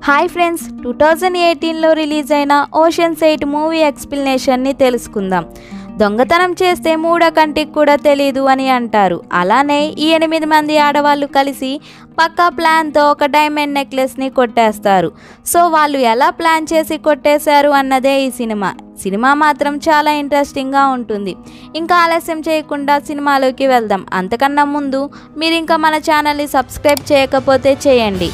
hi friends two thousand ఎయిటీన్లో release అయిన Ocean's eight movie ఎక్స్ప్లెనేషన్ని తెలుసుకుందాం దొంగతనం చేస్తే మూడో కంటికి కూడా తెలీదు అని అంటారు అలానే ఈ ఎనిమిది మంది ఆడవాళ్ళు కలిసి పక్కా ప్లాన్తో ఒక డైమండ్ నెక్లెస్ని కొట్టేస్తారు సో వాళ్ళు ఎలా ప్లాన్ చేసి కొట్టేశారు అన్నదే ఈ సినిమా సినిమా మాత్రం చాలా ఇంట్రెస్టింగ్గా ఉంటుంది ఇంకా ఆలస్యం చేయకుండా సినిమాలోకి వెళ్దాం అంతకన్నా ముందు మీరు ఇంకా మన ఛానల్ని సబ్స్క్రైబ్ చేయకపోతే చేయండి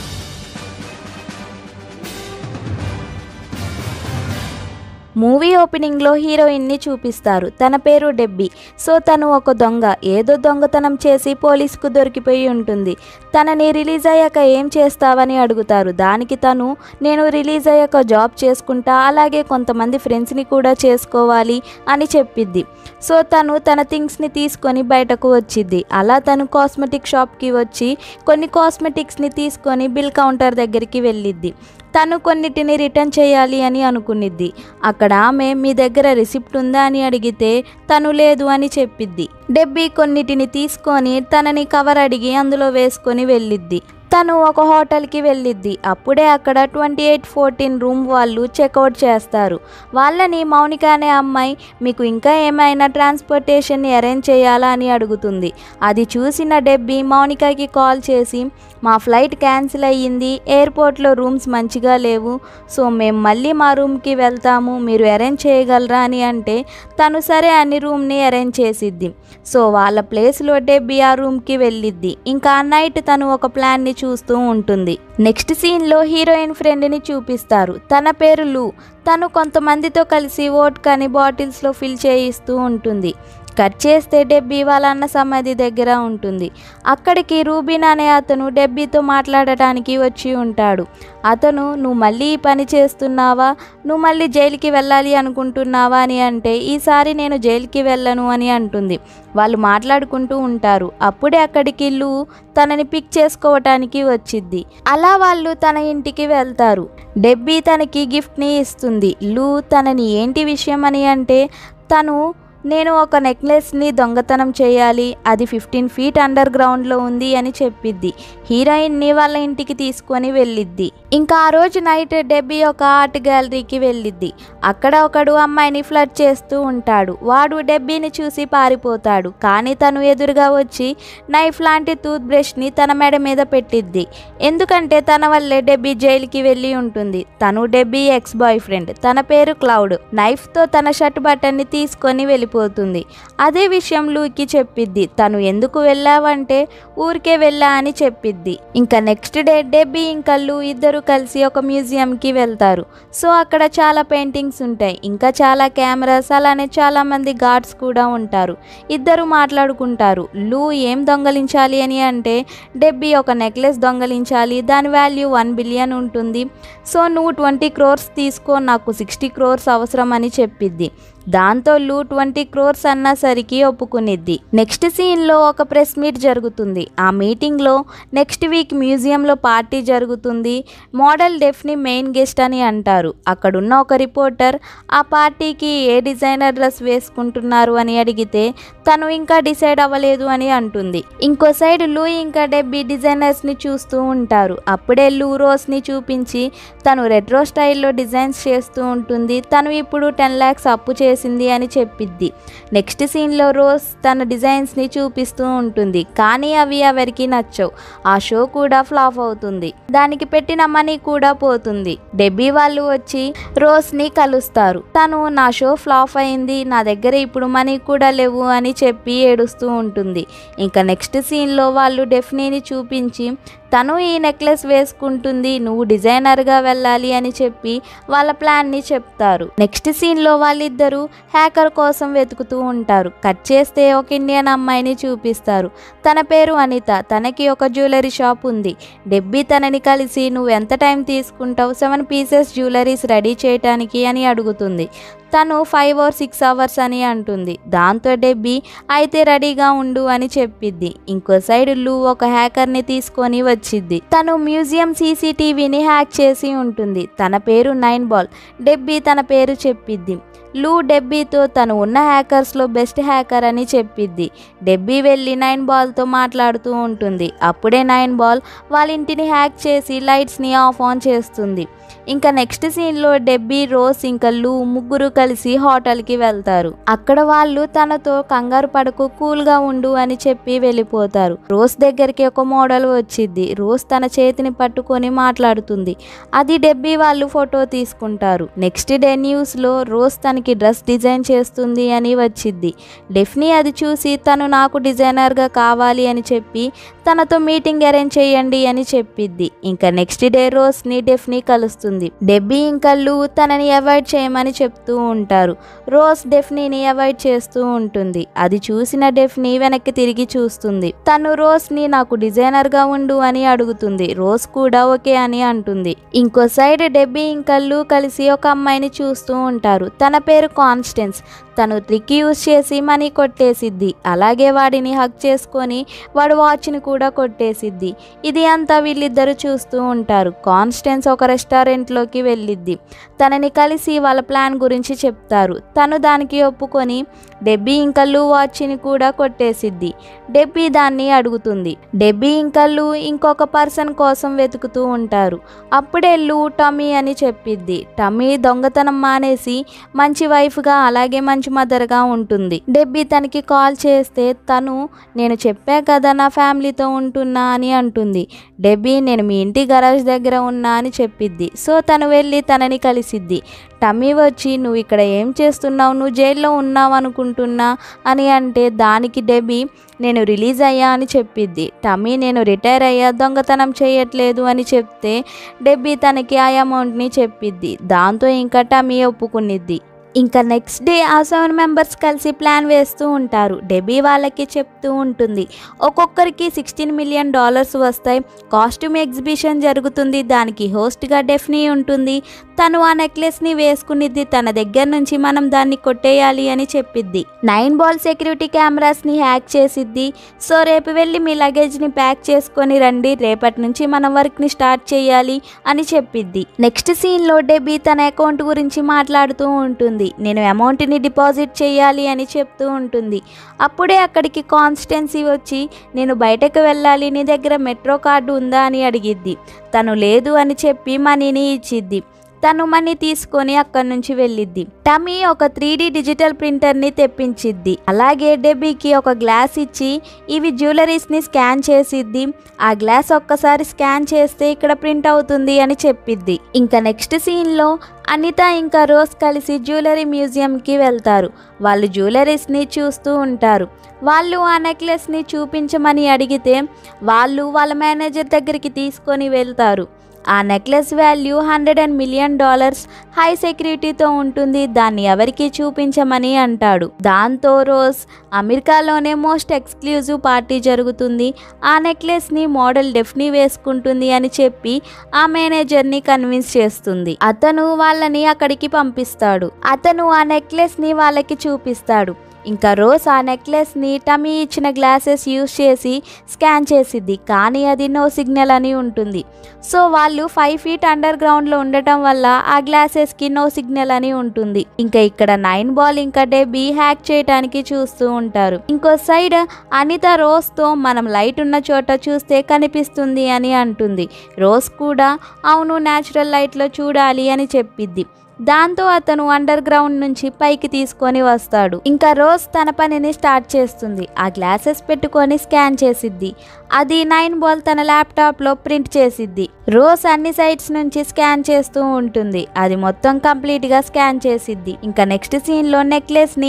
మూవీ ఓపెనింగ్లో హీరోయిన్ని చూపిస్తారు తన పేరు డెబ్బీ సో తను ఒక దొంగ ఏదో దొంగతనం చేసి పోలీసుకు దొరికిపోయి ఉంటుంది తనని రిలీజ్ అయ్యాక ఏం చేస్తావని అడుగుతారు దానికి తను నేను రిలీజ్ అయ్యాక జాబ్ చేసుకుంటా అలాగే కొంతమంది ఫ్రెండ్స్ని కూడా చేసుకోవాలి అని చెప్పిద్ది సో తను తన థింగ్స్ని తీసుకొని బయటకు వచ్చిద్ది అలా తను కాస్మెటిక్ షాప్కి వచ్చి కొన్ని కాస్మెటిక్స్ని తీసుకొని బిల్ కౌంటర్ దగ్గరికి వెళ్ళిద్ది తను కొన్నిటిని రిటర్న్ చేయాలి అని అనుకునిద్ది అక్కడ ఆమె మీ దగ్గర రిసిప్ట్ ఉందా అని అడిగితే తను లేదు అని చెప్పిద్ది డెబ్బీ కొన్నిటిని తీసుకొని తనని కవర్ అడిగి అందులో వేసుకొని వెళ్ళిద్ది తను ఒక హోటల్కి వెళ్ళిద్ది అప్పుడే అక్కడ ట్వంటీ ఎయిట్ ఫోర్టీన్ రూమ్ వాళ్ళు చెక్అవుట్ చేస్తారు వాళ్ళని మౌనిక అనే అమ్మాయి మీకు ఇంకా ఏమైనా ట్రాన్స్పోర్టేషన్ని అరేంజ్ చేయాలా అని అడుగుతుంది అది చూసిన డెబ్బీ మౌనికకి కాల్ చేసి మా ఫ్లైట్ క్యాన్సిల్ అయ్యింది ఎయిర్పోర్ట్లో రూమ్స్ మంచిగా లేవు సో మేము మళ్ళీ మా రూమ్కి వెళ్తాము మీరు అరేంజ్ చేయగలరా అని అంటే తను సరే అన్ని రూమ్ని అరేంజ్ చేసిద్ది సో వాళ్ళ ప్లేస్లో డెబ్బీ ఆ రూమ్కి వెళ్ళిద్ది ఇంకా ఆ నైట్ తను ఒక ప్లాన్ని చూస్తూ ఉంటుంది నెక్స్ట్ సీన్లో హీరోయిన్ ఫ్రెండ్ని చూపిస్తారు తన పేరు లూ తను కొంతమందితో కలిసి ఓట్కాని బాటిల్స్లో ఫిల్ చేయిస్తూ ఉంటుంది కట్ చేస్తే డెబ్బీ వాళ్ళ అన్న సమాధి దగ్గర ఉంటుంది అక్కడికి రూబిన్ అనే అతను డెబ్బీతో మాట్లాడటానికి వచ్చి ఉంటాడు అతను నువ్వు మళ్ళీ ఈ పని చేస్తున్నావా నువ్వు మళ్ళీ జైలుకి వెళ్ళాలి అనుకుంటున్నావా అని అంటే ఈసారి నేను జైలుకి వెళ్ళను అని అంటుంది వాళ్ళు మాట్లాడుకుంటూ ఉంటారు అప్పుడే అక్కడికి లూ తనని పిక్ చేసుకోవటానికి వచ్చిద్ది అలా వాళ్ళు తన ఇంటికి వెళ్తారు డెబ్బీ తనకి గిఫ్ట్ని ఇస్తుంది లూ తనని ఏంటి విషయం అని అంటే తను నేను ఒక నెక్లెస్ని దొంగతనం చేయాలి అది ఫిఫ్టీన్ ఫీట్ అండర్ గ్రౌండ్లో ఉంది అని చెప్పిద్ది హీరోయిన్ని వాళ్ళ ఇంటికి తీసుకొని వెళ్ళిద్ది ఇంకా ఆ రోజు నైట్ డెబ్బీ ఒక ఆర్ట్ గ్యాలరీకి వెళ్ళిద్ది అక్కడ ఒకడు అమ్మాయిని ఫ్లడ్ చేస్తూ ఉంటాడు వాడు డెబ్బీని చూసి పారిపోతాడు కానీ తను ఎదురుగా వచ్చి నైఫ్ లాంటి టూత్ బ్రష్ని తన మెడ మీద పెట్టిద్ది ఎందుకంటే తన వల్లే డెబ్బీ జైలుకి వెళ్ళి ఉంటుంది తను డెబ్బీ ఎక్స్ బాయ్ ఫ్రెండ్ తన పేరు క్లౌడ్ నైఫ్తో తన షర్ట్ బటన్ని తీసుకొని వెళ్ళిపోతుంది అదే విషయం లూకి చెప్పిద్ది తను ఎందుకు వెళ్ళావంటే ఊరికే వెళ్ళా అని చెప్పిద్ది ఇంకా నెక్స్ట్ డే డెబ్బీ ఇంకా లూ ఇద్దరు కలిసి ఒక మ్యూజియంకి వెళ్తారు సో అక్కడ చాలా పెయింటింగ్స్ ఉంటాయి ఇంకా చాలా కెమెరాస్ అలానే చాలా మంది గార్డ్స్ కూడా ఉంటారు ఇద్దరు మాట్లాడుకుంటారు లూ ఏం దొంగలించాలి అని అంటే డెబ్బీ ఒక నెక్లెస్ దొంగలించాలి దాని వాల్యూ వన్ బిలియన్ ఉంటుంది సో నువ్వు ట్వంటీ క్రోర్స్ తీసుకో నాకు సిక్స్టీ క్రోర్స్ అవసరం అని చెప్పిద్ది దాంతో లూ ట్వంటీ క్రోర్స్ అన్నా సరికి ఒప్పుకునిద్ది నెక్స్ట్ సీన్లో ఒక ప్రెస్ మీట్ జరుగుతుంది ఆ మీటింగ్లో నెక్స్ట్ వీక్ మ్యూజియంలో పార్టీ జరుగుతుంది మోడల్ డెఫ్ని మెయిన్ గెస్ట్ అని అంటారు అక్కడున్న ఒక రిపోర్టర్ ఆ పార్టీకి ఏ డిజైనర్ డ్రెస్ వేసుకుంటున్నారు అని అడిగితే తను ఇంకా డిసైడ్ అవ్వలేదు అని అంటుంది ఇంకో సైడ్ లూ ఇంకా డెబ్బీ డిజైనర్స్ని చూస్తూ ఉంటారు అప్పుడే లూ రోస్ని చూపించి తను రెట్రో స్టైల్లో డిజైన్స్ చేస్తూ ఉంటుంది తను ఇప్పుడు టెన్ ల్యాక్స్ అప్పు చేసింది అని చెప్పిద్ది నెక్స్ట్ సీన్లో రోజ్ తన డిజైన్స్ని చూపిస్తూ ఉంటుంది కానీ అవి ఎవరికి నచ్చవు ఆ షో కూడా ఫ్లాప్ అవుతుంది దానికి పెట్టిన మనీ కూడా పోతుంది డెబ్బీ వాళ్ళు వచ్చి రోజ్ని కలుస్తారు తను నా షో ఫ్లాప్ అయింది నా దగ్గర ఇప్పుడు మనీ కూడా లేవు అని చెప్పి ఏడుస్తూ ఉంటుంది ఇంకా నెక్స్ట్ సీన్లో వాళ్ళు డెఫ్నీని చూపించి తను ఈ నెక్లెస్ వేసుకుంటుంది నువ్వు డిజైనర్గా వెళ్ళాలి అని చెప్పి వాళ్ళ ప్లాన్ని చెప్తారు నెక్స్ట్ సీన్లో వాళ్ళిద్దరూ హ్యాకర్ కోసం వెతుకుతూ ఉంటారు కట్ చేస్తే ఒక ఇండియన్ అమ్మాయిని చూపిస్తారు తన పేరు అనిత తనకి ఒక జ్యువెలరీ షాప్ ఉంది డెబ్బీ తనని కలిసి నువ్వు ఎంత టైం తీసుకుంటావు సెవెన్ పీసెస్ జ్యువెలరీస్ రెడీ చేయటానికి అని అడుగుతుంది తను ఫైవ్ ఆర్ సిక్స్ అవర్స్ అని అంటుంది దాంతో డెబ్బీ అయితే రెడీగా ఉండు అని చెప్పిద్ది ఇంకో సైడ్ లూ ఒక హ్యాకర్ని తీసుకొని వచ్చిద్ది తను మ్యూజియం సీసీటీవీని హ్యాక్ చేసి ఉంటుంది తన పేరు నైన్ బాల్ డెబ్బీ తన పేరు చెప్పిద్ది లూ డెబ్బీతో తను ఉన్న హ్యాకర్స్లో బెస్ట్ హ్యాకర్ అని చెప్పిద్ది డెబ్బీ వెళ్ళి నైన్ బాల్తో మాట్లాడుతూ ఉంటుంది అప్పుడే నైన్ బాల్ వాళ్ళ ఇంటిని హ్యాక్ చేసి లైట్స్ని ఆఫ్ ఆన్ చేస్తుంది ఇంకా నెక్స్ట్ సీన్లో డెబ్బీ రోస్ ఇంకా లూ ముగ్గురు కలిసి హోటల్కి వెళ్తారు అక్కడ వాళ్ళు తనతో కంగారు పడకు కూల్గా ఉండు అని చెప్పి వెళ్ళిపోతారు రోస్ దగ్గరికి ఒక మోడల్ వచ్చిద్ది రోస్ తన చేతిని పట్టుకొని మాట్లాడుతుంది అది డెబ్బీ వాళ్ళు ఫోటో తీసుకుంటారు నెక్స్ట్ డే న్యూస్లో రోస్ తనకి డ్రెస్ డిజైన్ చేస్తుంది అని వచ్చిద్ది డెఫ్నీ అది చూసి తను నాకు డిజైనర్గా కావాలి అని చెప్పి తనతో మీటింగ్ అరేంజ్ చేయండి అని చెప్పిద్ది ఇంకా నెక్స్ట్ డే రోస్ని డెఫ్నీ కలుస్తుంది డెబ్బీ ఇంకా లూ తనని అవాయిడ్ చేయమని చెప్తూ ఉంటారు రోస్ డెఫ్నీని అవాయిడ్ చేస్తూ ఉంటుంది అది చూసిన డెఫ్నీ వెనక్కి తిరిగి చూస్తుంది తను రోస్ని నాకు డిజైనర్గా ఉండు అని అడుగుతుంది రోస్ కూడా ఓకే అని అంటుంది ఇంకో సైడ్ డెబ్బీ ఇంకా లూ కలిసి ఒక అమ్మాయిని చూస్తూ ఉంటారు తన పేరు కాన్స్టెన్స్ తను ట్రిక్ యూజ్ చేసి మనీ కొట్టేసిద్ది అలాగే వాడిని హక్ చేసుకొని వాడు వాచ్ని కూడా కొట్టేసిద్ది ఇది అంతా వీళ్ళిద్దరూ చూస్తూ ఉంటారు కాన్స్టెన్స్ ఒక రెస్టారెంట్లోకి వెళ్ళిద్ది తనని కలిసి వాళ్ళ ప్లాన్ గురించి చెప్తారు తను దానికి ఒప్పుకొని డెబ్బీ ఇంకా లూ వాచ్ని కూడా కొట్టేసిద్ది డెబ్బీ దాన్ని అడుగుతుంది డెబ్బీ ఇంకా లూ ఇంకొక పర్సన్ కోసం వెతుకుతూ ఉంటారు అప్పుడే లూ టమీ అని చెప్పిద్ది టమీ దొంగతనం మానేసి మంచి వైఫ్గా అలాగే మంచి మదర్గా ఉంటుంది డెబ్బీ తనకి కాల్ చేస్తే తను నేను చెప్పా కదా నా ఫ్యామిలీతో ఉంటున్నా అని అంటుంది డెబ్బీ నేను మీ ఇంటి గరాజ్ దగ్గర ఉన్నా అని చెప్పిద్ది సో తను వెళ్ళి తనని కలిసిద్ది టమ్మీ వచ్చి నువ్వు ఇక్కడ ఏం చేస్తున్నావు నువ్వు జైల్లో ఉన్నావు అనుకుంటున్నా అని అంటే దానికి డెబీ నేను రిలీజ్ అయ్యా అని చెప్పిద్ది టమ్మీ నేను రిటైర్ అయ్యా దొంగతనం చేయట్లేదు అని చెప్తే డెబ్బీ తనకి ఆ అమౌంట్ని చెప్పిద్ది దాంతో ఇంకా టమ్మీ ఒప్పుకునిద్ది ఇంకా నెక్స్ట్ డే ఆ సెవెన్ మెంబర్స్ కలిసి ప్లాన్ వేస్తూ ఉంటారు డెబీ వాళ్ళకి చెప్తూ ఉంటుంది ఒక్కొక్కరికి సిక్స్టీన్ మిలియన్ డాలర్స్ వస్తాయి కాస్ట్యూమ్ ఎగ్జిబిషన్ జరుగుతుంది దానికి హోస్ట్గా డెఫ్నీ ఉంటుంది తను ఆ నెక్లెస్ని వేసుకునిద్ది తన దగ్గర నుంచి మనం దాన్ని కొట్టేయాలి అని చెప్పిద్ది నైన్ బాల్ సెక్యూరిటీ కెమెరాస్ని హ్యాక్ చేసిద్ది సో రేపు వెళ్ళి మీ లగేజ్ని ప్యాక్ చేసుకొని రండి రేపటి నుంచి మనం వర్క్ని స్టార్ట్ చేయాలి అని చెప్పిద్ది నెక్స్ట్ సీన్లో డెబీ తన అకౌంట్ గురించి మాట్లాడుతూ ఉంటుంది నేను అమౌంట్ని డిపాజిట్ చేయాలి అని చెప్తూ ఉంటుంది అప్పుడే అక్కడికి కాన్స్టెన్సీ వచ్చి నేను బయటకు వెళ్ళాలి నీ దగ్గర మెట్రో కార్డు ఉందా అని అడిగిద్ది తను లేదు అని చెప్పి మనీని ఇచ్చిద్ది తను మనీ తీసుకొని అక్కడి నుంచి వెళ్ళిద్ది టమీ ఒక త్రీ డిజిటల్ ప్రింటర్ని తెప్పించిద్ది అలాగే డెబ్బీకి ఒక గ్లాస్ ఇచ్చి ఇవి జ్యువెలరీస్ని స్కాన్ చేసిద్ది ఆ గ్లాస్ ఒక్కసారి స్కాన్ చేస్తే ఇక్కడ ప్రింట్ అవుతుంది అని చెప్పిద్ది ఇంకా నెక్స్ట్ సీన్లో అనిత ఇంకా రోజ్ కలిసి జ్యువెలరీ మ్యూజియంకి వెళ్తారు వాళ్ళు జ్యువెలరీస్ని చూస్తూ ఉంటారు వాళ్ళు ఆ నెక్లెస్ని చూపించమని అడిగితే వాళ్ళు వాళ్ళ మేనేజర్ దగ్గరికి తీసుకొని వెళ్తారు ఆ necklace value hundred and million dollars high సెక్యూరిటీతో ఉంటుంది దాన్ని ఎవరికి చూపించమని అంటాడు దాంతో రోజ్ అమెరికాలోనే మోస్ట్ ఎక్స్క్లూజివ్ పార్టీ జరుగుతుంది ఆ నెక్లెస్ని మోడల్ డెఫ్నీ వేసుకుంటుంది అని చెప్పి ఆ మేనేజర్ని కన్విన్స్ చేస్తుంది అతను వాళ్ళని అక్కడికి పంపిస్తాడు అతను ఆ నెక్లెస్ని వాళ్ళకి చూపిస్తాడు ఇంకా రోజ్ ఆ నెక్లెస్ని టమీ ఇచ్చిన గ్లాసెస్ యూస్ చేసి స్కాన్ చేసిద్ది కానీ అది నో సిగ్నల్ అని ఉంటుంది సో వాళ్ళు ఫైవ్ ఫీట్ అండర్ గ్రౌండ్లో ఉండటం వల్ల ఆ గ్లాసెస్కి నో సిగ్నల్ అని ఉంటుంది ఇంకా ఇక్కడ నైన్ బాల్ ఇంకా డెబ్బీ హ్యాక్ చేయడానికి చూస్తూ ఉంటారు ఇంకో సైడ్ అనిత రోజ్తో మనం లైట్ ఉన్న చోట చూస్తే కనిపిస్తుంది అని అంటుంది రోజ్ కూడా అవును న్యాచురల్ లైట్లో చూడాలి అని చెప్పిద్ది దాంతో అతను అండర్ గ్రౌండ్ నుంచి పైకి తీసుకొని వస్తాడు ఇంకా రోజ్ తన పనిని స్టార్ట్ చేస్తుంది ఆ గ్లాసెస్ పెట్టుకొని స్కాన్ చేసిద్ది అది నైన్ బాల్ తన ల్యాప్టాప్లో ప్రింట్ చేసిద్ది రోజ్ అన్ని సైట్స్ నుంచి స్కాన్ చేస్తూ ఉంటుంది అది మొత్తం కంప్లీట్గా స్కాన్ చేసిద్ది ఇంకా నెక్స్ట్ సీన్లో నెక్లెస్ని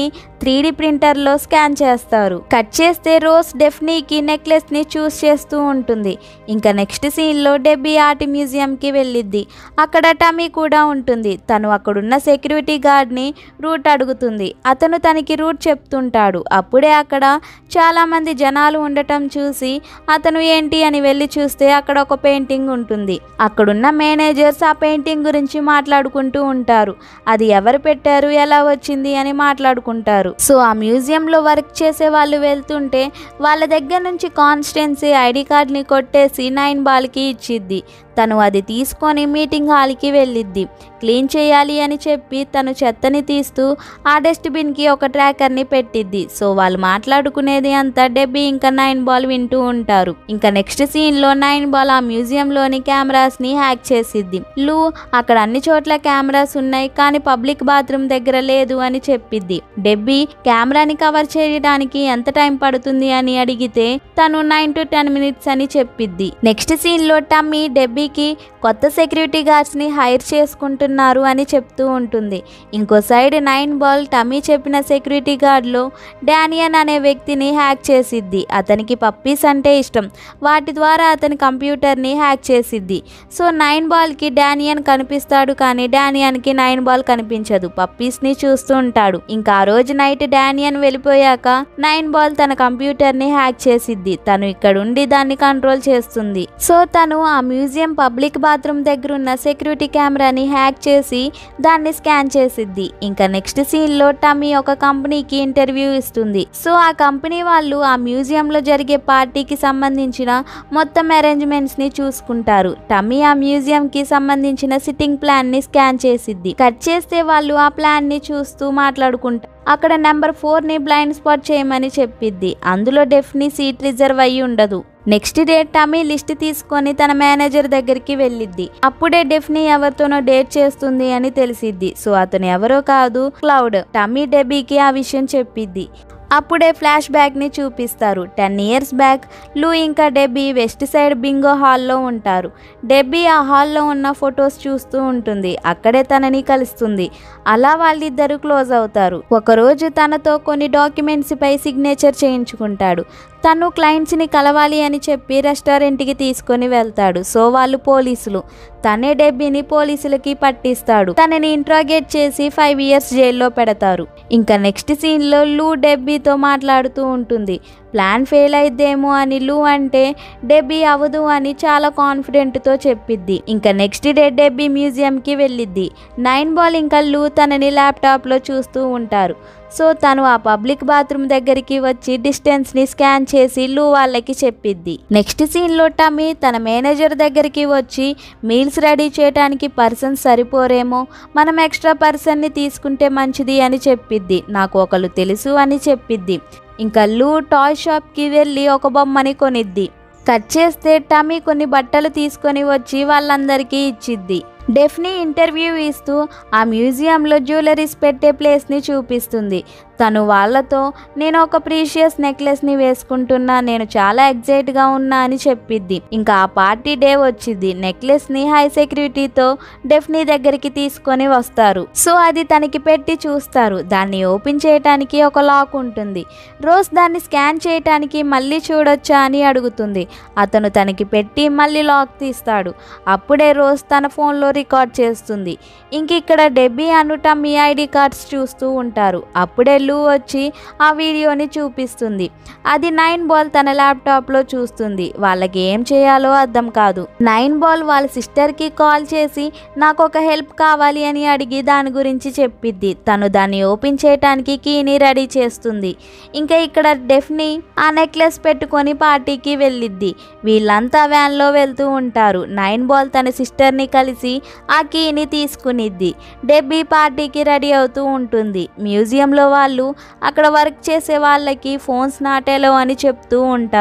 త్రీ డి ప్రింటర్లో స్కాన్ చేస్తారు కట్ చేస్తే రోజ్ డెఫ్నీకి నెక్లెస్ని చూస్ చేస్తూ ఉంటుంది ఇంకా నెక్స్ట్ సీన్లో డెబ్బీ ఆర్ట్ మ్యూజియంకి వెళ్ళిద్ది అక్కడ టమీ కూడా ఉంటుంది తను అక్కడున్న సెక్యూరిటీ గార్డ్ని రూట్ అడుగుతుంది అతను తనకి రూట్ చెప్తుంటాడు అప్పుడే అక్కడ చాలామంది జనాలు ఉండటం చూసి అతను ఏంటి అని వెళ్ళి చూస్తే అక్కడ ఒక పెయింటింగ్ ఉంటుంది అక్కడున్న మేనేజర్స్ ఆ పెయింటింగ్ గురించి మాట్లాడుకుంటూ ఉంటారు అది ఎవరు పెట్టారు ఎలా వచ్చింది అని మాట్లాడుకుంటారు సో ఆ మ్యూజియంలో వర్క్ చేసే వాళ్ళు వెళ్తుంటే వాళ్ళ దగ్గర నుంచి కాన్స్టెన్సీ ఐడి కార్డ్ని కొట్టేసి నైన్ బాల్కి ఇచ్చిద్ది తను అది తీసుకొని మీటింగ్ హాల్కి వెళ్ళిద్ది క్లీన్ చేయాలి అని చెప్పి తను చెత్తని తీస్తూ ఆ డస్ట్బిన్కి ఒక ట్రాకర్ని పెట్టిద్ది సో వాళ్ళు మాట్లాడుకునేది అంతా డెబ్బీ ఇంకా నైన్ బాల్ వింటూ ఉంటారు ఇంకా నెక్స్ట్ సీన్లో నైన్ బాల్ ఆ మ్యూజియంలోని కెమెరాస్ని హ్యాక్ చేసిద్ది లూ అక్కడ అన్ని చోట్ల కెమెరాస్ ఉన్నాయి కానీ పబ్లిక్ బాత్రూమ్ దగ్గర లేదు అని చెప్పిద్ది డెబ్బీ కెమెరాని కవర్ చేయడానికి ఎంత టైం పడుతుంది అని అడిగితే తను నైన్ టు టెన్ మినిట్స్ అని చెప్పిద్ది నెక్స్ట్ సీన్లో టమ్మీ డెబ్బీకి కొత్త సెక్యూరిటీ గార్డ్స్ని హైర్ చేసుకుంటున్నారు అని చెప్తూ ఉంటుంది ఇంకో సైడ్ నైన్ బాల్ టమ్మీ చెప్పిన సెక్యూరిటీ గార్డ్లో డానియన్ అనే వ్యక్తిని హ్యాక్ చేసిద్ది అతనికి పప్పీస్ అంటే ఇష్టం వాటి ద్వారా అతని కంప్యూటర్ని హ్యాక్ చేసిద్ది సో నైన్ బాల్కి డానియన్ కనిపిస్తాడు కానీ డానియన్కి నైన్ బాల్ కనిపించదు పప్పీస్ని చూస్తూ ఉంటాడు ఇంకా ఆ రోజు నైట్ డానియన్ వెళ్ళిపోయాక నైన్ బాల్ తన కంప్యూటర్ని హ్యాక్ చేసిద్ది తను ఇక్కడ ఉండి దాన్ని కంట్రోల్ చేస్తుంది సో తను ఆ మ్యూజియం పబ్లిక్ బాత్రూమ్ దగ్గర ఉన్న సెక్యూరిటీ కెమెరాని హ్యాక్ చేసి దాన్ని స్కాన్ చేసిద్ది ఇంకా నెక్స్ట్ సీన్లో టమీ ఒక కంపెనీకి ఇంటర్వ్యూ ఇస్తుంది సో ఆ కంపెనీ వాళ్ళు ఆ మ్యూజియంలో జరిగే పార్టీకి సంబంధించిన మొత్తం అరేంజ్మెంట్స్ని చూసుకుంటారు టమీ ఆ మ్యూజియంకి సంబంధించిన సిట్టింగ్ ప్లాన్ని స్కాన్ చేసిద్ది కట్ చేస్తే వాళ్ళు ఆ ప్లాన్ని చూస్తూ మాట్లాడుకుంటారు అక్కడ నెంబర్ ఫోర్ని బ్లైండ్ స్పాట్ చేయమని చెప్పిద్ది అందులో డెఫ్ని సీట్ రిజర్వ్ అయ్యి ఉండదు నెక్స్ట్ డే టమీ లిస్ట్ తీసుకొని తన మేనేజర్ దగ్గరికి వెళ్ళిద్ది అప్పుడే డెఫ్ని ఎవరితోనో డేట్ చేస్తుంది అని తెలిసిద్ది సో అతను ఎవరో కాదు క్లౌడ్ టమీ డెబీకి ఆ విషయం చెప్పిద్ది అప్పుడే ఫ్లాష్ బ్యాక్ని చూపిస్తారు టెన్ ఇయర్స్ బ్యాక్ లూ ఇంకా డెబ్బీ వెస్ట్ సైడ్ బింగో హాల్లో ఉంటారు డెబ్బీ ఆ హాల్లో ఉన్న ఫొటోస్ చూస్తూ ఉంటుంది అక్కడే తనని కలుస్తుంది అలా వాళ్ళిద్దరూ క్లోజ్ అవుతారు ఒకరోజు తనతో కొన్ని డాక్యుమెంట్స్ పై సిగ్నేచర్ చేయించుకుంటాడు తను క్లయింట్స్ని కలవాలి అని చెప్పి రెస్టారెంట్కి తీసుకొని వెళ్తాడు సో వాళ్ళు పోలీసులు తనే డెబ్బీని పోలీసులకి పట్టిస్తాడు తనని ఇంట్రాగేట్ చేసి ఫైవ్ ఇయర్స్ జైల్లో పెడతారు ఇంకా నెక్స్ట్ సీన్లో లూ డెబ్బీతో మాట్లాడుతూ ఉంటుంది ప్లాన్ ఫెయిల్ అయిద్దేమో అని లూ అంటే డెబ్బీ అవదు అని చాలా కాన్ఫిడెంట్తో చెప్పిద్ది ఇంకా నెక్స్ట్ డే డెబ్బీ మ్యూజియంకి వెళ్ళిద్ది నైన్ బాల్ ఇంకా లూ తనని ల్యాప్టాప్లో చూస్తూ ఉంటారు సో తను ఆ పబ్లిక్ బాత్రూమ్ దగ్గరికి వచ్చి డిస్టెన్స్ని స్కాన్ చేసి లూ వాళ్ళకి చెప్పిద్ది నెక్స్ట్ సీన్లో టమీ తన మేనేజర్ దగ్గరికి వచ్చి మీల్స్ రెడీ చేయడానికి పర్సన్ సరిపోరేమో మనం ఎక్స్ట్రా పర్సన్ని తీసుకుంటే మంచిది అని చెప్పిద్ది నాకు ఒకరు తెలుసు అని చెప్పిద్ది ఇంకా లూ టాయ్ షాప్కి వెళ్ళి ఒక బొమ్మని కొనిద్ది కట్ చేస్తే టమీ కొన్ని బట్టలు తీసుకొని వచ్చి వాళ్ళందరికీ ఇచ్చిద్ది డెఫ్నీ ఇంటర్వ్యూ ఇస్తూ ఆ మ్యూజియంలో జ్యువెలరీస్ పెట్టే ప్లేస్ని చూపిస్తుంది తను వాళ్ళతో నేను ఒక ప్రీషియస్ నెక్లెస్ని వేసుకుంటున్నా నేను చాలా ఎగ్జైట్గా ఉన్నా అని చెప్పిద్ది ఇంకా ఆ పార్టీ డే వచ్చింది నెక్లెస్ని హై సెక్యూరిటీతో డెఫ్నీ దగ్గరికి తీసుకొని వస్తారు సో అది తనకి పెట్టి చూస్తారు దాన్ని ఓపెన్ చేయటానికి ఒక లాక్ ఉంటుంది రోజ్ దాన్ని స్కాన్ చేయటానికి మళ్ళీ చూడొచ్చా అని అడుగుతుంది అతను తనకి పెట్టి మళ్ళీ లాక్ తీస్తాడు అప్పుడే రోజ్ తన ఫోన్లో రికార్డ్ చేస్తుంది ఇంక ఇక్కడ డెబ్బీ అనుట మీ ఐడి కార్డ్స్ చూస్తూ ఉంటారు అప్పుడే లూ వచ్చి ఆ వీడియోని చూపిస్తుంది అది నైన్ బాల్ తన ల్యాప్టాప్లో చూస్తుంది వాళ్ళకి ఏం చేయాలో అర్థం కాదు నైన్ బాల్ వాళ్ళ సిస్టర్కి కాల్ చేసి నాకు ఒక హెల్ప్ కావాలి అని అడిగి దాని గురించి చెప్పిద్ది తను దాన్ని ఓపెన్ చేయటానికి కీని రెడీ చేస్తుంది ఇంకా ఇక్కడ డెఫ్ని ఆ నెక్లెస్ పెట్టుకొని పార్టీకి వెళ్ళిద్ది వీళ్ళంతా వ్యాన్లో వెళ్తూ ఉంటారు నైన్ బాల్ తన సిస్టర్ని కలిసి ఆ కీని తీసుకునిద్ది డెబ్బీ పార్టీకి రెడీ అవుతూ ఉంటుంది మ్యూజియంలో వాళ్ళు అక్కడ వర్క్ చేసే వాళ్ళకి ఫోన్స్ నాటేలో అని చెప్తూ ఉంటారు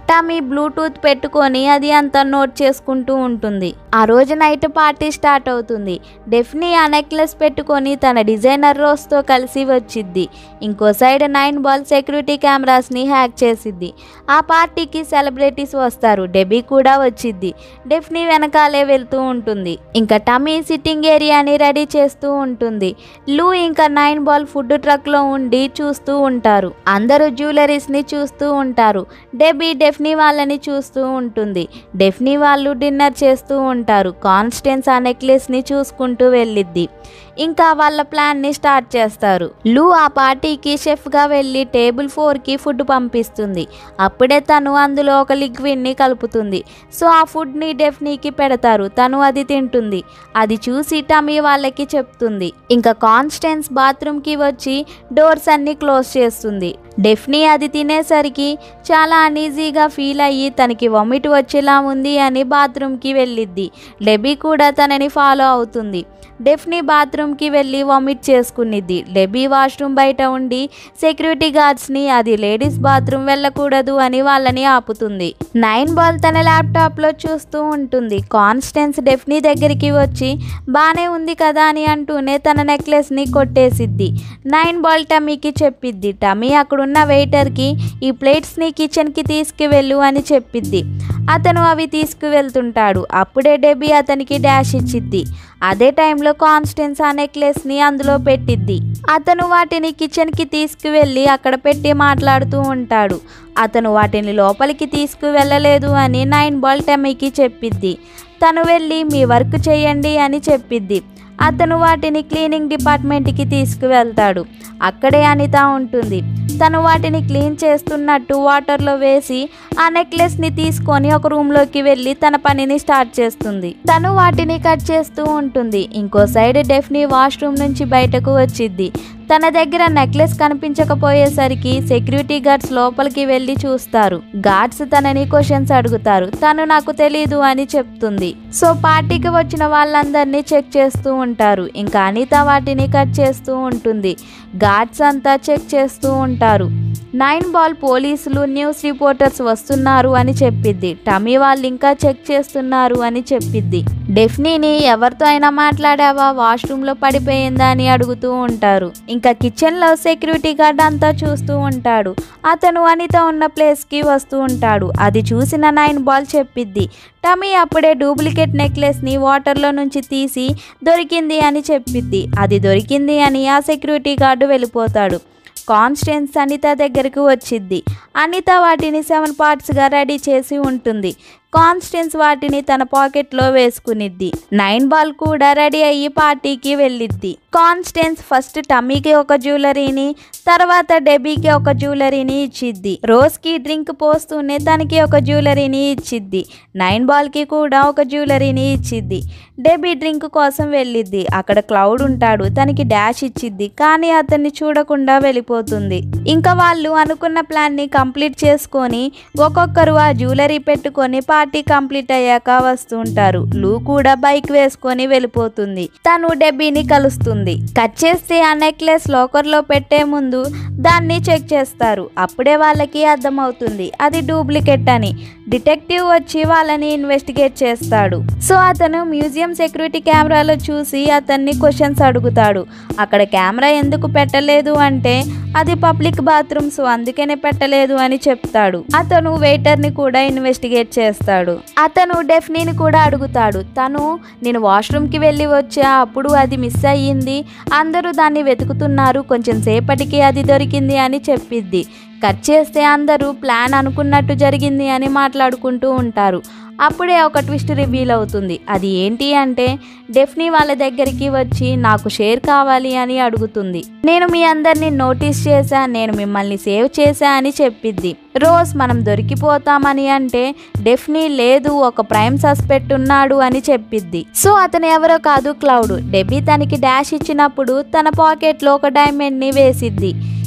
టమీ బ్లూటూత్ పెట్టుకొని అది అంతా నోట్ చేసుకుంటూ ఉంటుంది ఆ రోజు నైట్ పార్టీ స్టార్ట్ అవుతుంది డెఫ్నీ ఆ నెక్లెస్ పెట్టుకొని తన డిజైనర్ రోస్తో కలిసి వచ్చిద్ది ఇంకో సైడ్ నైన్ బాల్ సెక్యూరిటీ కెమెరాస్ని హ్యాక్ చేసిద్ది ఆ పార్టీకి సెలబ్రిటీస్ వస్తారు డెబీ కూడా వచ్చిద్ది డెఫ్నీ వెనకాలే వెళ్తూ ఉంటుంది ఇంకా టమీ సిట్టింగ్ ఏరియాని రెడీ చేస్తూ ఉంటుంది లూ ఇంకా నైన్ బాల్ ఫుడ్ ట్రక్లో ఉండి చూస్తూ ఉంటారు అందరూ జ్యువెలరీస్ని చూస్తూ ఉంటారు డెబీ డెఫ్నీ వాళ్ళని చూస్తూ ఉంటుంది డెఫ్నీ వాళ్ళు డిన్నర్ చేస్తూ ఉంటారు కాన్స్టెన్స్ ఆ నెక్లెస్ని చూసుకుంటూ వెళ్ళిద్ది ఇంకా వాళ్ళ ప్లాన్ని స్టార్ట్ చేస్తారు లూ ఆ పార్టీకి షెఫ్గా వెళ్ళి టేబుల్ ఫోర్కి ఫుడ్ పంపిస్తుంది అప్పుడే తను అందులో ఒక లిక్విడ్ని కలుపుతుంది సో ఆ ఫుడ్ని డెఫ్నీకి పెడతారు తను అది తింటుంది అది చూసి టమీ వాళ్ళకి చెప్తుంది ఇంకా కాన్స్టెన్స్ బాత్రూమ్కి వచ్చి డోర్స్ అన్ని క్లోజ్ చేస్తుంది డెఫ్నీ అది తినేసరికి చాలా అనీజీగా ఫీల్ అయ్యి తనకి వమిట్ వచ్చేలా ఉంది అని బాత్రూమ్కి వెళ్ళిద్ది డెబీ కూడా తనని ఫాలో అవుతుంది డెఫ్నీ బాత్రూమ్కి వెళ్ళి వామిట్ చేసుకునిద్ది డెబీ వాష్రూమ్ బయట ఉండి సెక్యూరిటీ గార్డ్స్ని అది లేడీస్ బాత్రూమ్ వెళ్ళకూడదు అని వాళ్ళని ఆపుతుంది నైన్ బాల్ తన ల్యాప్టాప్లో చూస్తూ ఉంటుంది కాన్స్టెన్స్ డెఫ్నీ దగ్గరికి వచ్చి బాగానే ఉంది కదా అని అంటూనే తన నెక్లెస్ని కొట్టేసిద్ది నైన్ బాల్ టమీకి చెప్పిద్ది టమీ అక్కడున్న వెయిటర్కి ఈ ప్లేట్స్ని కిచెన్కి తీసుకువెళ్ళు అని చెప్పిద్ది అతను అవి తీసుకువెళ్తుంటాడు అప్పుడే డెబీ అతనికి డాష్ ఇచ్చిద్ది అదే టైంలో కాన్స్టెన్స్ ఆ నెక్లెస్ని అందులో పెట్టిద్ది అతను వాటిని కిచెన్కి తీసుకువెళ్ళి అక్కడ పెట్టి మాట్లాడుతూ ఉంటాడు అతను వాటిని లోపలికి తీసుకువెళ్ళలేదు అని నైన్ బాల్ టమీకి చెప్పిద్ది తను వెళ్ళి మీ వర్క్ చేయండి అని చెప్పిద్ది అతను వాటిని క్లీనింగ్ డిపార్ట్మెంట్కి తీసుకువెళ్తాడు అక్కడే అనిత ఉంటుంది తను వాటిని క్లీన్ చేస్తున్నట్టు వాటర్లో వేసి ఆ నెక్లెస్ని తీసుకొని ఒక రూమ్లోకి వెళ్ళి తన పనిని స్టార్ట్ చేస్తుంది తను వాటిని కట్ చేస్తూ ఉంటుంది ఇంకో సైడ్ డెఫ్ని వాష్రూమ్ నుంచి బయటకు వచ్చిద్ది తన దగ్గర నెక్లెస్ కనిపించకపోయేసరికి సెక్యూరిటీ గార్డ్స్ లోపలికి వెళ్ళి చూస్తారు గార్డ్స్ తనని క్వశ్చన్స్ అడుగుతారు తను నాకు తెలీదు అని చెప్తుంది సో పార్టీకి వచ్చిన వాళ్ళందరినీ చెక్ చేస్తూ ఉంటారు ఇంకా అనిత వాటిని కట్ చేస్తూ ఉంటుంది గార్డ్స్ అంతా చెక్ చేస్తూ ఉంటారు నైన్ బాల్ పోలీసులు న్యూస్ రిపోర్టర్స్ వస్తున్నారు అని చెప్పిద్ది టమీ వాళ్ళు ఇంకా చెక్ చేస్తున్నారు అని చెప్పిద్ది డెఫ్నీని ఎవరితో అయినా మాట్లాడావా వాష్రూమ్లో పడిపోయిందా అని అడుగుతూ ఉంటారు ఇంకా కిచెన్లో సెక్యూరిటీ గార్డ్ అంతా చూస్తూ ఉంటాడు అతను అనిత ఉన్న ప్లేస్కి వస్తూ ఉంటాడు అది చూసిన నైన్ బాల్ చెప్పిద్ది టమీ అప్పుడే డూప్లికేట్ నెక్లెస్ని వాటర్లో నుంచి తీసి దొరికింది అని చెప్పిద్ది అది దొరికింది అని ఆ సెక్యూరిటీ గార్డు వెళ్ళిపోతాడు కాన్స్టెన్స్ అనిత దగ్గరకు వచ్చిద్ది అనిత వాటిని సెవెన్ పార్ట్స్గా రెడీ చేసి ఉంటుంది కాన్స్టెన్స్ వాటిని తన పాకెట్లో వేసుకునిద్ది నైన్ బాల్ కూడా రెడీ అయ్యి పార్టీకి వెళ్ళిద్ది కాన్స్టెన్స్ ఫస్ట్ టమ్మీకి ఒక జ్యువెలరీని తర్వాత డెబీకి ఒక జ్యువెలరీని ఇచ్చిద్ది రోజ్కి డ్రింక్ పోస్తూనే తనకి ఒక జ్యువెలరీని ఇచ్చిద్ది నైన్ బాల్కి కూడా ఒక జ్యువెలరీని ఇచ్చిద్ది డెబీ డ్రింక్ కోసం వెళ్ళిద్ది అక్కడ క్లౌడ్ ఉంటాడు తనకి డాష్ ఇచ్చిద్ది కానీ అతన్ని చూడకుండా వెళ్ళిపోతుంది ఇంకా వాళ్ళు అనుకున్న ప్లాన్ని కంప్లీట్ చేసుకొని ఒక్కొక్కరు ఆ జ్యువెలరీ పెట్టుకొని పార్టీ కంప్లీట్ అయ్యాక వస్తుంటారు లూ కూడా బైక్ వేసుకొని వెళ్ళిపోతుంది తను డెబ్బీని కలుస్తుంది కట్ చేస్తే ఆ నెక్లెస్ లోకర్లో పెట్టే ముందు దాన్ని చెక్ చేస్తారు అప్పుడే వాళ్ళకి అర్థమవుతుంది అది డూప్లికేట్ అని డిటెక్టివ్ వచ్చి వాళ్ళని ఇన్వెస్టిగేట్ చేస్తాడు సో అతను మ్యూజియం సెక్యూరిటీ కెమెరాలో చూసి అతన్ని క్వశ్చన్స్ అడుగుతాడు అక్కడ కెమెరా ఎందుకు పెట్టలేదు అంటే అది పబ్లిక్ బాత్రూమ్ సో అందుకనే పెట్టలేదు అని చెప్తాడు అతను వెయిటర్ని కూడా ఇన్వెస్టిగేట్ చేస్తాడు అతను డెఫ్నీని కూడా అడుగుతాడు తను నేను వాష్రూమ్కి వెళ్ళి వచ్చా అప్పుడు అది మిస్ అయ్యింది అందరూ దాన్ని వెతుకుతున్నారు కొంచెం సేపటికి అది దొరికింది అని చెప్పిద్ది కట్ చేస్తే అందరూ ప్లాన్ అనుకున్నట్టు జరిగింది అని మాట్లాడుకుంటూ ఉంటారు అప్పుడే ఒక ట్విస్ట్ రివీల్ అవుతుంది అది ఏంటి అంటే డెఫ్నీ వాళ్ళ దగ్గరికి వచ్చి నాకు షేర్ కావాలి అని అడుగుతుంది నేను మీ అందరినీ నోటీస్ చేశా నేను మిమ్మల్ని సేవ్ చేశా అని చెప్పిద్ది రోజ్ మనం దొరికిపోతామని అంటే డెఫ్నీ లేదు ఒక ప్రైమ్ సస్పెక్ట్ ఉన్నాడు అని చెప్పిద్ది సో అతను ఎవరో కాదు క్లౌడ్ డెబీ తనకి డాష్ ఇచ్చినప్పుడు తన పాకెట్లో ఒక డైమండ్ని వేసిద్ది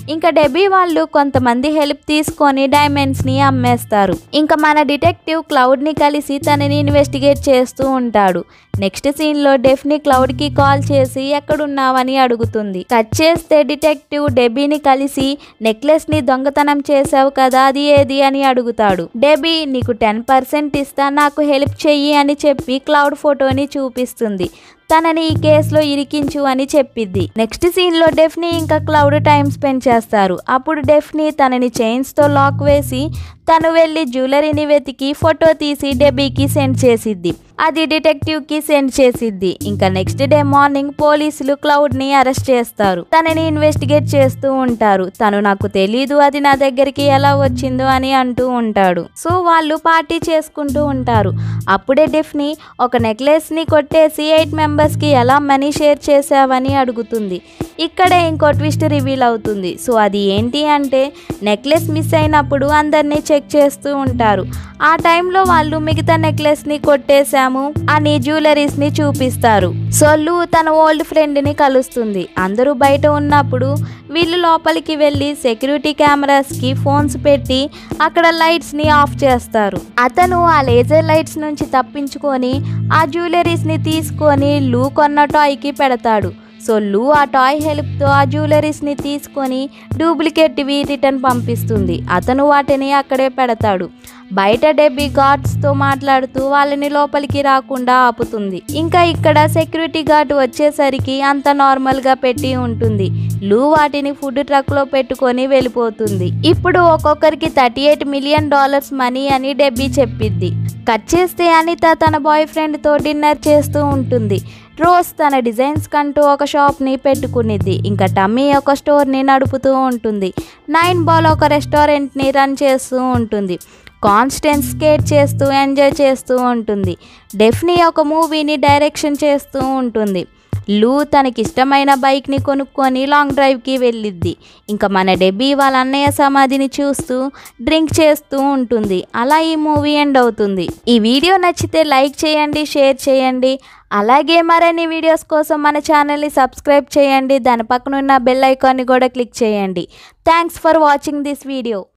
ఇంకా డెబీ వాళ్ళు కొంతమంది హెల్ప్ తీసుకొని డైమండ్స్ ని అమ్మేస్తారు ఇంకా మన డిటెక్టివ్ క్లౌడ్ ని కలిసి తనని ఇన్వెస్టిగేట్ చేస్తూ ఉంటాడు నెక్స్ట్ సీన్ లో డెఫ్ని క్లౌడ్ కి కాల్ చేసి ఎక్కడున్నావని అడుగుతుంది కట్ చేస్తే డిటెక్టివ్ డెబీని కలిసి నెక్లెస్ ని దొంగతనం చేసావు కదా అది ఏది అని అడుగుతాడు డెబీ నీకు టెన్ పర్సెంట్ ఇస్తా నాకు హెల్ప్ చెయ్యి అని చెప్పి క్లౌడ్ ఫోటోని చూపిస్తుంది తనని ఈ కేసులో ఇరికించు అని చెప్పిద్ది నెక్స్ట్ సీన్ లో డెఫ్ని ఇంకా క్లౌడ్ టైం స్పెండ్ చేస్తారు అప్పుడు డెఫ్ని తనని చైన్స్ తో లాక్ వేసి తను వెళ్ళి జ్యువెలరీని వెతికి ఫోటో తీసి డెబీకి సెండ్ చేసిద్ది అది డిటెక్టివ్ కి సెండ్ చేసిద్ది ఇంకా నెక్స్ట్ డే మార్నింగ్ పోలీసులు క్లౌడ్ ని అరెస్ట్ చేస్తారు తనని ఇన్వెస్టిగేట్ చేస్తూ ఉంటారు తను నాకు తెలీదు అది నా దగ్గరికి ఎలా వచ్చిందో అని అంటూ ఉంటాడు సో వాళ్ళు పార్టీ చేసుకుంటూ ఉంటారు అప్పుడే డెఫ్ని ఒక నెక్లెస్ ని కొట్టేసి ఎయిట్ మెంబర్స్ కి ఎలా మనీ షేర్ చేసావని అడుగుతుంది ఇక్కడే ఇంకో ట్విస్ట్ రివీల్ అవుతుంది సో అది ఏంటి అంటే నెక్లెస్ మిస్ అయినప్పుడు అందరినీ చెక్ చేస్తూ ఉంటారు ఆ టైంలో వాళ్ళు మిగతా నెక్లెస్ ని కొట్టేశాము అని జ్యువెలరీస్ ని చూపిస్తారు సో లు తన ఓల్డ్ ఫ్రెండ్ ని కలుస్తుంది అందరూ బయట ఉన్నప్పుడు వీళ్ళు లోపలికి వెళ్ళి సెక్యూరిటీ కెమెరాస్ కి ఫోన్స్ పెట్టి అక్కడ లైట్స్ ని ఆఫ్ చేస్తారు అతను ఆ లేజర్ లైట్స్ నుంచి తప్పించుకొని ఆ జ్యువెలరీస్ ని తీసుకొని లూ కొన్న టాయ్ కి పెడతాడు సో లూ ఆ టాయ్ హెల్ప్తో ఆ జ్యువెలరీస్ని తీసుకొని డూప్లికేట్వి రిటర్న్ పంపిస్తుంది అతను వాటిని అక్కడే పెడతాడు బయట డెబ్బీ గార్డ్స్తో మాట్లాడుతూ వాళ్ళని లోపలికి రాకుండా ఆపుతుంది ఇంకా ఇక్కడ సెక్యూరిటీ గార్డ్ వచ్చేసరికి అంత నార్మల్గా పెట్టి ఉంటుంది లూ వాటిని ఫుడ్ ట్రక్లో పెట్టుకొని వెళ్ళిపోతుంది ఇప్పుడు ఒక్కొక్కరికి thirty eight million dollars money అని డెబ్బీ చెప్పిద్ది కట్ చేస్తే అనిత తన బాయ్ ఫ్రెండ్తో డిన్నర్ చేస్తూ ఉంటుంది రోజ్ తన డిజైన్స్ కంటూ ఒక షాప్ని పెట్టుకునిద్ది ఇంకా టమ్మీ ఒక స్టోర్ని నడుపుతూ ఉంటుంది నైన్ బాల్ ఒక రెస్టారెంట్ని రన్ చేస్తూ ఉంటుంది కాన్స్టెన్స్ స్కేట్ చేస్తూ ఎంజాయ్ చేస్తూ ఉంటుంది డెఫ్నీ ఒక మూవీని డైరెక్షన్ చేస్తూ ఉంటుంది లూ తనకిష్టమైన బైక్ని కొనుక్కొని లాంగ్ డ్రైవ్కి వెళ్ళిద్ది ఇంకా మన డెబ్బీ వాళ్ళ అన్నయ్య సమాధిని చూస్తూ డ్రింక్ చేస్తూ ఉంటుంది అలా ఈ మూవీ ఎండ్ అవుతుంది ఈ వీడియో నచ్చితే లైక్ చేయండి షేర్ చేయండి అలాగే మరిన్ని వీడియోస్ కోసం మన ఛానల్ని సబ్స్క్రైబ్ చేయండి దాని పక్కన ఉన్న బెల్ ఐకాన్ని కూడా క్లిక్ చేయండి thanks for watching this video